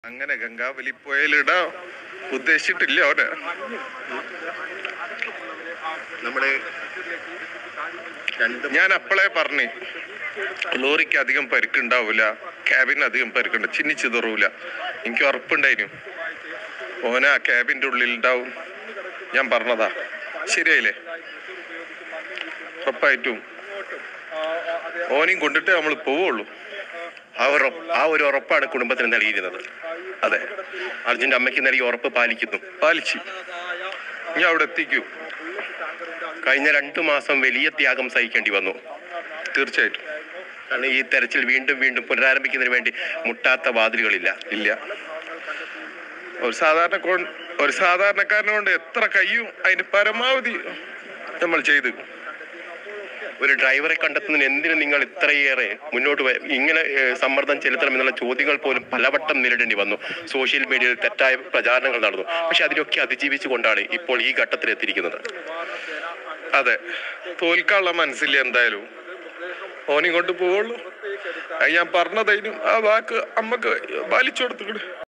അങ്ങനെ ഗംഗാവലി പുഴയിലിടാൻ ഉദ്ദേശിച്ചിട്ടില്ല അവന് നമ്മള് രണ്ട് ഞാൻ അപ്പോളേ പറഞ്ഞു ലോറിക്ക് അധികം പരിക്കുണ്ടാവൂല ക്യാബിന് അധികം പരിക്കുണ്ട് ചിന്നി ചിതറൂല എനിക്ക് ഉറപ്പുണ്ടായിരുന്നു ഓന ആ ക്യാബിന്റെ ഉള്ളിൽ ഉണ്ടാവും ഞാൻ പറഞ്ഞതാ ശരിയായില്ലേ ഉറപ്പായിട്ടും ഓനെയും കൊണ്ടിട്ട് നമ്മൾ പോവുള്ളൂ ആ ഒരു ഉറപ്പ്- ആ ഒരു ഉറപ്പാണ് കുടുംബത്തിന് നൽകിയിരുന്നത് അതെ അർജുന്റെ അമ്മയ്ക്ക് നൽകിയ ഉറപ്പ് പാലിക്കുന്നു പാലിച്ചു ഞാൻ അവിടെ എത്തിക്കൂ കഴിഞ്ഞ രണ്ടു മാസം വലിയ ത്യാഗം സഹിക്കേണ്ടി വന്നു തീർച്ചയായിട്ടും കാരണം ഈ തെരച്ചിൽ വീണ്ടും വീണ്ടും പുനരാരംഭിക്കുന്നതിന് വേണ്ടി മുട്ടാത്ത വാതിലുകളില്ല ഇല്ല ഒരു സാധാരണ കൊ- ഒരു സാധാരണക്കാരനെ കൊണ്ട് എത്ര കഴിയും അതിന് പരമാവധി നമ്മൾ ചെയ്തു ഒരു ഡ്രൈവറെ കണ്ടെത്തുന്നതിന് എന്തിനു നിങ്ങൾ ഇത്രയേറെ മുന്നോട്ട് വ- ഇങ്ങനെ ഏഹ്, സമ്മർദ്ദം ചെലുത്തണം എന്നുള്ള ചോദ്യങ്ങൾ പോലും പലവട്ടം നേരിടേണ്ടി വന്നു സോഷ്യൽ മീഡിയയിൽ തെറ്റായ പ്രചാരണങ്ങൾ നടന്നു പക്ഷെ അതിനൊക്കെ അതിജീവിച്ചുകൊണ്ടാണ് ഇപ്പോൾ ഈ ഘട്ടത്തിൽ എത്തിയിരിക്കുന്നത് അതെ തോൽക്കാനുള്ള മനസ്സില്ല എന്തായാലും ഓനി കൊണ്ട് പോവുള്ളൂ അത് ഞാൻ പറഞ്ഞതതിനും ആ വാക്ക് അമ്മക്ക് പാലിച്ചു കൊടുത്തു